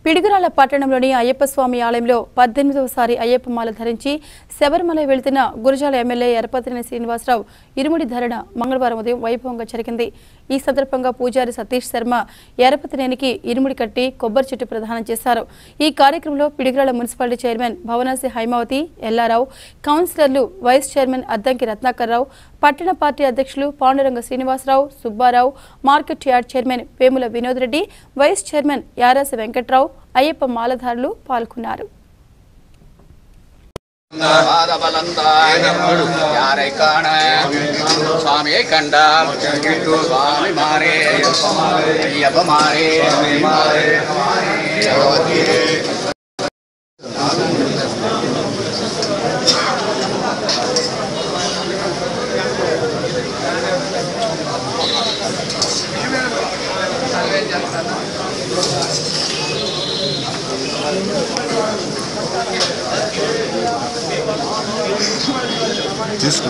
పిడుగురాల పట్టణంలోని అయ్యప్ప స్వామి ఆలయంలో పద్దెనిమిదవసారి అయ్యప్ప మాల ధరించి శబరిమల వెళుతున్న గురజాల ఎమ్మెల్యే ఎరపతిని శ్రీనివాసరావు ఇరుముడి ధరణ మంగళవారం ఉదయం వైభవంగా జరిగింది ఈ సందర్భంగా పూజారి సతీష్ శర్మ ఎరపతినేనికి ఇరుముడి కట్టి కొబ్బరి చెట్టు ప్రదానం చేశారు ఈ కార్యక్రమంలో పిడుగురాల మున్సిపాలిటీ చైర్మన్ భవనాసి హైమావతి ఎల్లారావు కౌన్సిలర్లు వైస్ చైర్మన్ అద్దంకి రత్నాకర్రావు పట్టణ పార్టీ అధ్యక్షులు Panduranga Srinivasarao Subbarao market yard chairman Vemula Vinod Reddy vice chairman Yarasa Venkatrao Ayyappa మాలధారులు పాల్గొన్నారు யாரை காண சுவாமியை கண்டா சுவாமி மாறே ஐயப்ப மாறே తీసుకో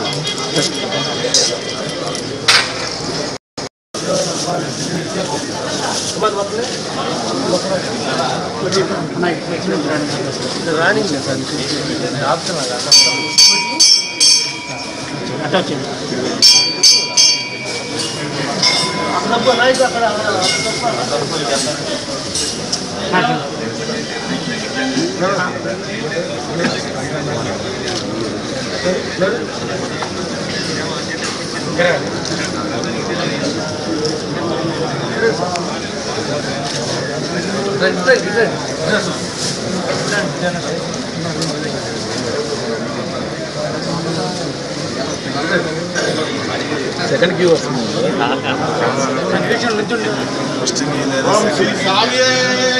సెకండ్ క్యూ వస్తుంది ఫస్ట్ లేదా సెకండ్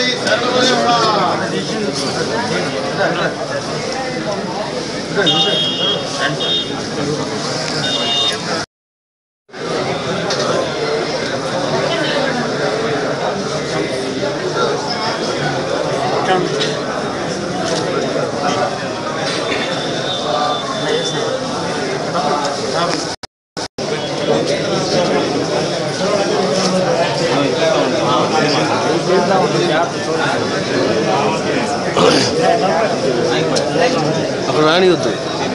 అక్కడ రానివద్దు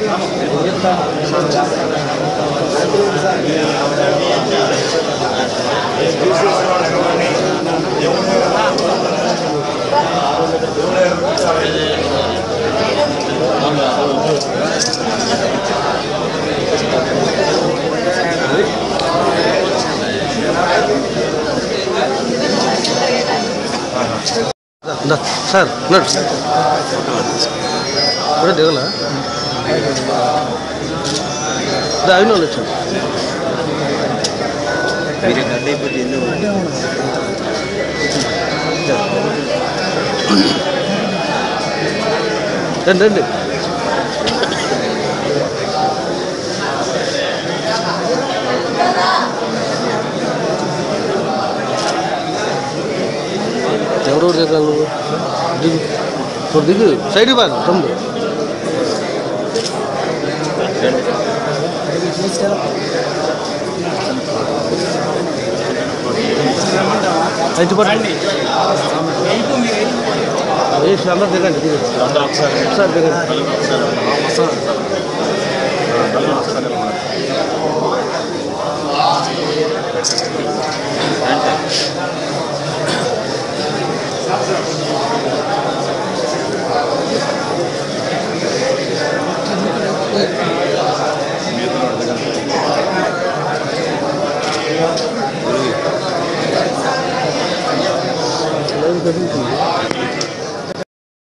ఇందా, సార్ ఉన్నాడు కూడా దిగలా అవి వాళ్ళు వచ్చాడు రండి రండి ఎవరెవరు దిగాలి నువ్వు దిగు ఇప్పుడు దిగు సైడ్ ఇవ్వాలి తమ్ముడు అయితే పట్టండి వేసి అందరు దిగండి దిగండి ఒకసారి దిగండి లైన్ కదులుతుంది